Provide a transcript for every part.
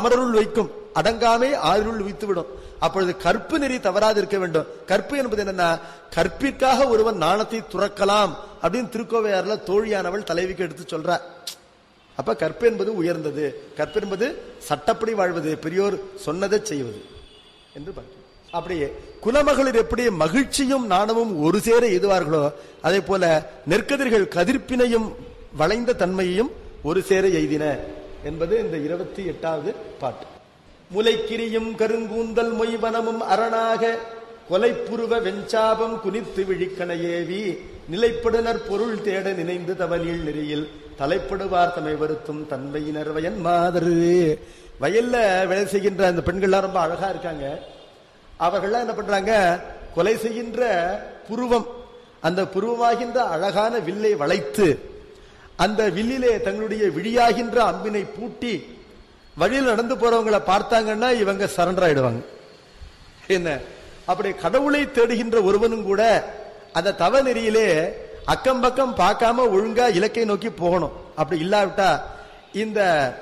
அமரருள் வைக்கும் அடங்காமை ஆயுள் வைத்துவிடும் அப்பொழுது கற்பு நெறி தவறாது இருக்க வேண்டும் கற்பு என்பது என்னன்னா கற்பிற்காக ஒருவன் நாணத்தை துறக்கலாம் அப்படின்னு திருக்கோவையார்ல தோழியானவள் தலைவிக்கு எடுத்து சொல்றார் அப்ப கற்பு என்பது உயர்ந்தது கற்பு என்பது சட்டப்படி வாழ்வது பெரியோர் சொன்னதை செய்வது என்று பார்க்கிறோம் அப்படியே குலமகளிர் எப்படி மகிழ்ச்சியும் நாணமும் ஒரு சேர எய்துவார்களோ அதே போல நெற்கதிர்கள் கதிர்ப்பினையும் வளைந்த தன்மையையும் ஒரு சேர எய்தின என்பது இந்த இருபத்தி எட்டாவது பாட்டு முலைக்கிரியும் கருங்கூந்தல் மொய்வனமும் அரணாக கொலைப்புருவ வெஞ்சாபம் குனித்து விழிக்கணையேவி நிலைப்படுனர் பொருள் தேட நினைந்து தவனில் நெறியில் தலைப்படுவார் தமை வருத்தும் தன்மையினர் வயன் மாதரு வயல்ல வேலை செய்கின்ற அந்த பெண்கள்லாம் ரொம்ப அழகா இருக்காங்க அவர்கள்லாம் என்ன பண்றாங்க கொலை செய்கின்ற புருவம் அந்த புருவமாகின்ற அழகான வில்லை வளைத்து அந்த வில்லிலே தங்களுடைய விழியாகின்ற அம்பினை பூட்டி வழியில் நடந்து போறவங்களை பார்த்தாங்கன்னா இவங்க சரண்டர் ஆயிடுவாங்க என்ன அப்படி கடவுளை தேடுகின்ற ஒருவனும் கூட அந்த தவ நெறியிலே அக்கம் பக்கம் பார்க்காம ஒழுங்கா இலக்கை நோக்கி போகணும் அப்படி இல்லாவிட்டா இந்த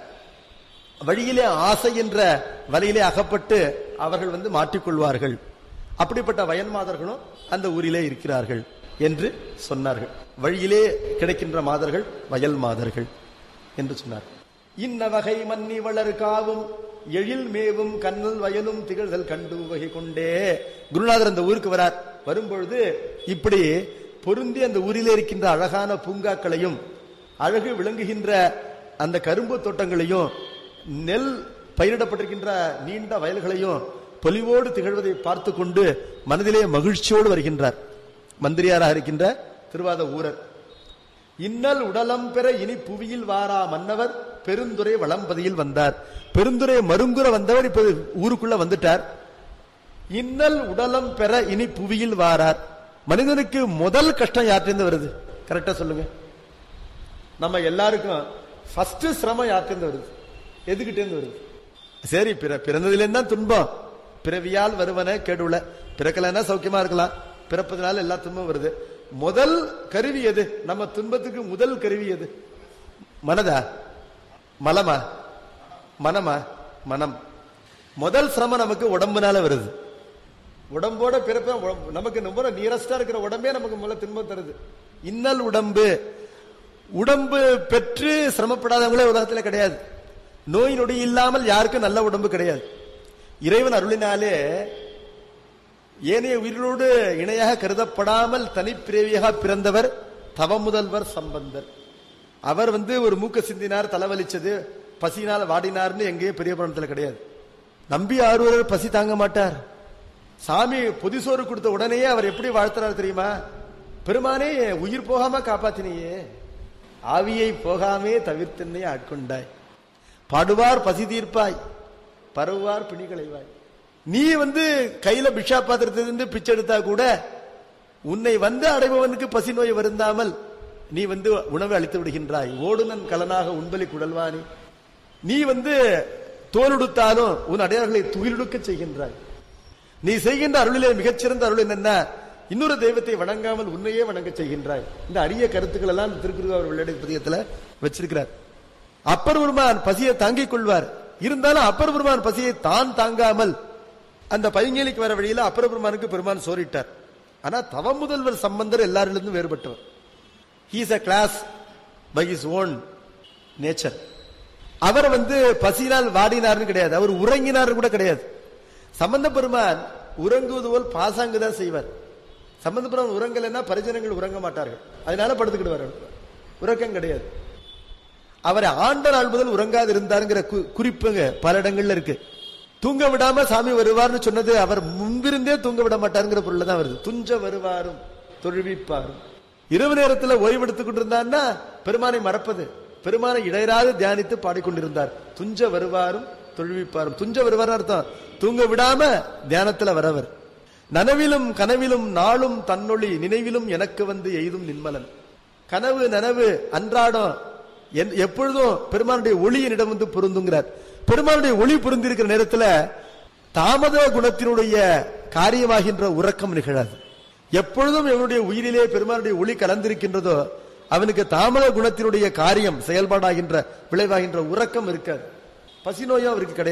வழியிலே ஆசை என்ற வலையிலே அகப்பட்டு அவர்கள் வந்து மாட்டிக்கொள்வார்கள் அப்படிப்பட்ட வயன்மாதர்களும் அந்த ஊரிலே இருக்கிறார்கள் என்று சொன்னார்கள் வழியிலே கிடைக்கின்ற மாதர்கள் வயல் மாதர்கள் என்று சொன்னார் இன்ன வகை மன்னி வளர் காவும் எழில் மேவும் கண்ணல் வயலும் திகழ்தல் கண்டு வகை கொண்டே குருநாதர் அந்த ஊருக்கு வரார் வரும்பொழுது இப்படி பொருந்தி அந்த ஊரிலே இருக்கின்ற அழகான பூங்காக்களையும் அழகு விளங்குகின்ற அந்த கரும்பு தோட்டங்களையும் நெல் பயிரிடப்பட்டிருக்கின்ற நீண்ட வயல்களையும் பொலிவோடு திகழ்வதை பார்த்து கொண்டு மனதிலே மகிழ்ச்சியோடு வருகின்றார் மந்திரியாராக இருக்கின்ற திருவாத ஊரர் இன்னல் உடலம் பெற இனி புவியில் வாரா மன்னவர் பெருந்துரை வளம்பதியில் வந்தார் பெருந்துரை மருங்குற வந்தவர் இப்ப ஊருக்குள்ள வந்துட்டார் இன்னல் உடலம் பெற இனி புவியில் வாரார் மனிதனுக்கு முதல் கஷ்டம் யார்கிட்ட வருது கரெக்டா சொல்லுங்க நம்ம எல்லாருக்கும் ஃபர்ஸ்ட் சிரமம் யார்கிட்ட வருது எதுகிட்ட இருந்து வருது சரி பிற பிறந்ததுல தான் துன்பம் பிறவியால் வருவன கெடுல பிறக்கலன்னா சௌக்கியமா இருக்கலாம் பிறப்பதனால எல்லா துன்பம் வருது முதல் கருவி எது நம்ம துன்பத்துக்கு முதல் கருவி எது மனதா மலமா மனமா மனம் முதல் சிரமம் நமக்கு உடம்புனால வருது உடம்போட பிறப்ப உடம்பு- நமக்கு ரொம்ப நியரஸ்டா இருக்கிற உடம்பே நமக்கு முதல்ல துன்பம் தருது இன்னல் உடம்பு உடம்பு பெற்று சிரமப்படாதவங்களே உலகத்துல கிடையாது நோய் நொடி இல்லாமல் யாருக்கும் நல்ல உடம்பு கிடையாது இறைவன் அருளினாலே ஏனைய உயிரோடு இணையாக கருதப்படாமல் தனிப்பிரவியாக பிறந்தவர் தவமுதல்வர் சம்பந்தர் அவர் வந்து ஒரு மூக்க சிந்தினார் தலைவலிச்சது பசியினால் வாடினார்னு எங்கேயும் பெரிய புராணத்துல கிடையாது நம்பி ஆறுவரர் பசி தாங்க மாட்டார் சாமி பொதிசோறு கொடுத்த உடனேயே அவர் எப்படி வாழ்த்துறாரு தெரியுமா பெருமானே என் உயிர் போகாம காப்பாத்தினியே ஆவியை போகாமே தவிர்த்தென்னை ஆட்கொண்டாய் பாடுவார் பசி தீர்ப்பாய் பரவுவார் பிணிகளைவாய் நீ வந்து கையில பிஷா பாத்திரத்திலிருந்து பிச்சை எடுத்தா கூட உன்னை வந்து அடைபவனுக்கு பசி நோய் வருந்தாமல் நீ வந்து உணவை அளித்து விடுகின்றாய் ஓடுனன் கலனாக உண்பலி குடல்வானி நீ வந்து தோலுடுத்தாலும் உன் அடையாளங்களை துயிலுடுக்க செய்கின்றாய் நீ செய்கின்ற அருளிலே மிகச்சிறந்த அருள் என்னன்னா இன்னொரு தெய்வத்தை வணங்காமல் உன்னையே வணங்க செய்கின்றாய் இந்த அரிய கருத்துக்கள் எல்லாம் திருக்குறள் வெள்ளடை பதியத்துல வச்சிருக்கிறார் அப்பர் பெருமான் பசியை தாங்கிக் கொள்வார் இருந்தாலும் அப்பர் பெருமான் பசியை தான் தாங்காமல் அந்த பைங்கேலிக்கு வர வழியில அப்பர் பெருமானுக்கு பெருமான் சோறிட்டார் ஆனா தவ முதல்வர் சம்பந்தர் எல்லாரிலிருந்தும் வேறுபட்டவர் he's a class by his own nature அவர் வந்து பசியினால் வாடினார்னு கிடையாது அவர் உறங்கினார் கூட கிடையாது சம்பந்த பெருமான் உறங்குவது போல் பாசாங்கு தான் செய்வார் சம்பந்த பெருமான் உறங்கலைன்னா பரிஜனங்கள் உறங்க மாட்டார்கள் அதனால படுத்துக்கிடுவார் உறக்கம் கிடையாது அவரை ஆண்ட நாள் முதல் உறங்காது இருந்தாருங்கிற கு- குறிப்புங்க பல இடங்கள்ல இருக்கு தூங்க விடாம சாமி வருவார்னு சொன்னது அவர் முன்பிருந்தே தூங்க விட மாட்டாருங்கிற பொருள் தான் வருது துஞ்ச வருவாரும் தொழுவிப்பாரும் இரவு நேரத்துல ஓய்வெடுத்துக் கொண்டிருந்தார்னா பெருமானை மறப்பது பெருமானை இடையராது தியானித்து பாடிக்கொண்டிருந்தார் துஞ்ச வருவாரும் தொழுவிப்பாரும் துஞ்ச வருவார் அர்த்தம் தூங்க விடாம தியானத்துல வரவர் நனவிலும் கனவிலும் நாளும் தன்னொளி நினைவிலும் எனக்கு வந்து எய்தும் நின்மலன் கனவு நனவு அன்றாடம் என்- எப்பொழுதும் பெருமானுடைய ஒளி என்னிடம் வந்து பொருந்துங்கிறார் பெருமானுடைய ஒளி பொருந்திருக்கிற நேரத்துல தாமத குணத்தினுடைய காரியமாகின்ற உறக்கம் நிகழாது எப்பொழுதும் எவனுடைய உயிரிலே பெருமானுடைய ஒளி கலந்திருக்கின்றதோ அவனுக்கு தாமத குணத்தினுடைய காரியம் செயல்பாடாகின்ற விளைவாகின்ற உறக்கம் இருக்காது பசி நோயும் அவருக்கு கிடையாது